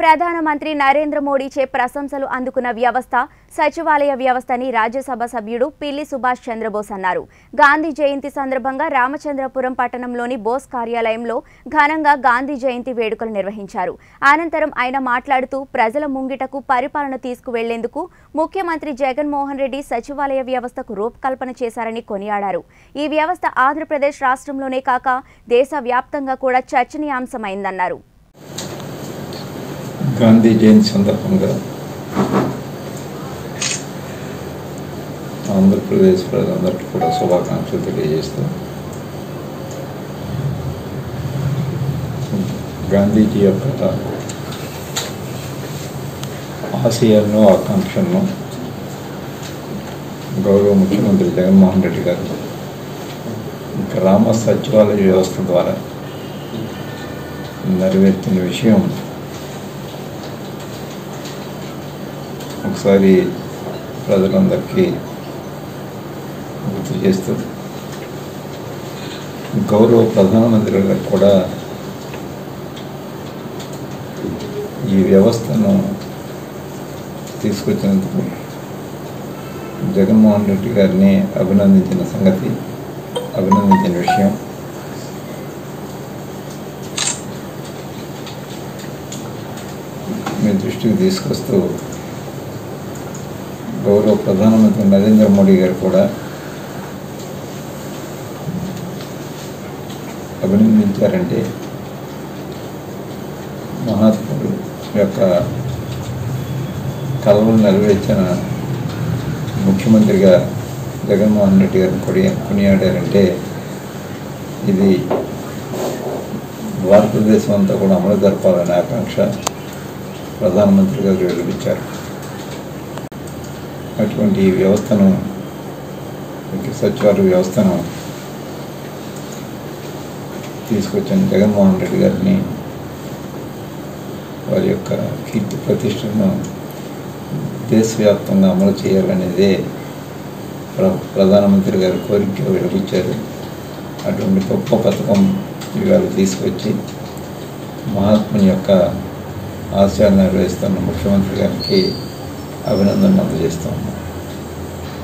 ప్రధానమంత్రి నరేంద్ర మోడీచే ప్రశంసలు అందుకున్న వ్యవస్థ సచివాలయ వ్యవస్థని రాజ్యసభ సభ్యుడు పిల్లి సుభాష్ చంద్రబోస్ అన్నారు గాంధీ జయంతి సందర్భంగా రామచంద్రపురం పట్టణంలోని బోస్ కార్యాలయంలో ఘనంగా గాంధీ జయంతి వేడుకలు నిర్వహించారు అనంతరం ఆయన మాట్లాడుతూ ప్రజల ముంగిటకు పరిపాలన తీసుకువెళ్లేందుకు ముఖ్యమంత్రి జగన్మోహన్ రెడ్డి సచివాలయ వ్యవస్థకు రూపకల్పన చేశారని కొనియాడారు ఈ వ్యవస్థ ఆంధ్రప్రదేశ్ రాష్ట్రంలోనే కాక దేశవ్యాప్తంగా కూడా చర్చనీయాంశమైందన్నారు గాంధీ జయంతి సందర్భంగా ఆంధ్రప్రదేశ్ ప్రజలందరికీ కూడా శుభాకాంక్షలు తెలియజేస్తూ గాంధీజీ యొక్క ఆశయాలను ఆకాంక్షలను గౌరవ ముఖ్యమంత్రి జగన్మోహన్ రెడ్డి గారు గ్రామ సచివాలయ వ్యవస్థ ద్వారా నెరవేర్చిన విషయం ఒకసారి ప్రజలందరికీ గుర్తు చేస్తూ గౌరవ ప్రధానమంత్రి గారు కూడా ఈ వ్యవస్థను తీసుకొచ్చినందుకు జగన్మోహన్ రెడ్డి గారిని అభినందించిన సంగతి అభినందించిన విషయం మీ దృష్టికి తీసుకొస్తూ గౌరవ ప్రధానమంత్రి నరేంద్ర మోడీ గారు కూడా అభినందించారంటే మహాత్ముడు యొక్క కలలు నెరవేర్చిన ముఖ్యమంత్రిగా జగన్మోహన్ రెడ్డి గారు కొడి కొనియాడారంటే ఇది భారతదేశం అంతా కూడా అమలు జరపాలనే ఆకాంక్ష ప్రధానమంత్రి గారు వెలువరించారు అటువంటి వ్యవస్థను ముఖ్య సచివాలయ వ్యవస్థను తీసుకొచ్చిన జగన్మోహన్ రెడ్డి గారిని వారి యొక్క కీర్తి ప్రతిష్టను దేశవ్యాప్తంగా అమలు చేయాలనేదే ప్ర ప్రధానమంత్రి గారు కోరిక వెలిపించారు అటువంటి గొప్ప పథకం ఇవాళ తీసుకొచ్చి మహాత్ముని యొక్క ఆశయాలు నెరవేరుస్తున్న ముఖ్యమంత్రి గారికి అభినందనలు అందజేస్తాము